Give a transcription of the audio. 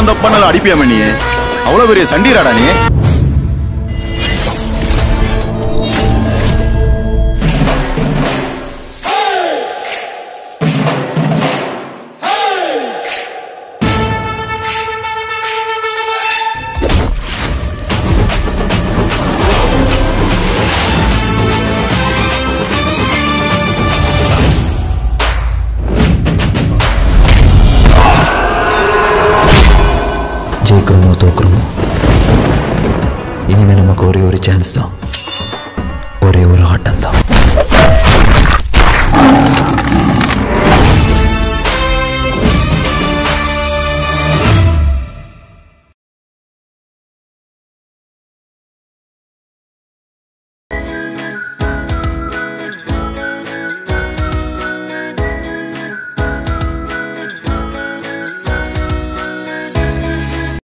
அவன் தப்பானாலும் அடிப்பியாம நீ அவ்வளவு பெரிய சண்டீராடா நீ ஜெயிக்கிறோமோ தோக்குறோமோ இனிமே நமக்கு ஒரே ஒரு சான்ஸ் தான் ஒரே ஒரு ஆட்டம் தான்